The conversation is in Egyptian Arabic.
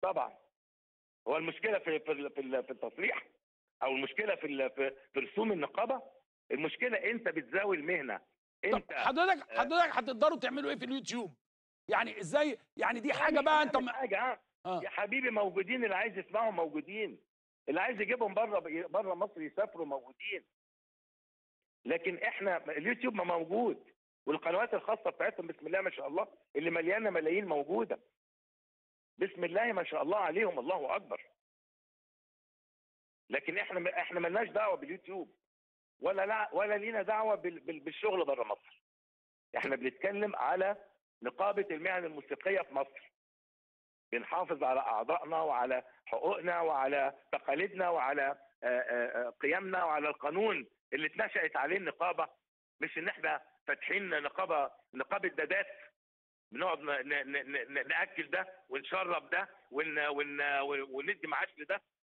طبعا هو المشكله في في ال- في ال- في التصريح او المشكله في ال- في في رسوم النقابه المشكله انت بتزاوي المهنه طب انت حضرتك آه. حضرتك هتقدروا تعملوا ايه في اليوتيوب يعني ازاي يعني دي حاجه مش بقى انت هنعمل حاجه اه اه يا حبيبي موجودين اللي عايز يسمعهم موجودين اللي عايز يجيبهم بره بره مصر يسافروا موجودين لكن احنا اليوتيوب ما موجود والقنوات الخاصه بتاعتهم بسم الله ما شاء الله اللي مليانه ملايين موجوده بسم الله ما شاء الله عليهم الله اكبر لكن احنا احنا ملناش دعوه باليوتيوب ولا لا ولا لينا دعوه بال- بال- بالشغل بره مصر احنا بنتكلم على نقابه المهن الموسيقيه في مصر بنحافظ على اعضائنا وعلى حقوقنا وعلى تقاليدنا وعلى آه، آه، آه، قيمنا وعلى القانون اللي اتنشأت عليه النقابه مش ان احنا فاتحين نقابه نقابه دادات بنقعد ن- ن- ن- ن- ناكل ده ونشرب ده ون ون وندي معاش لده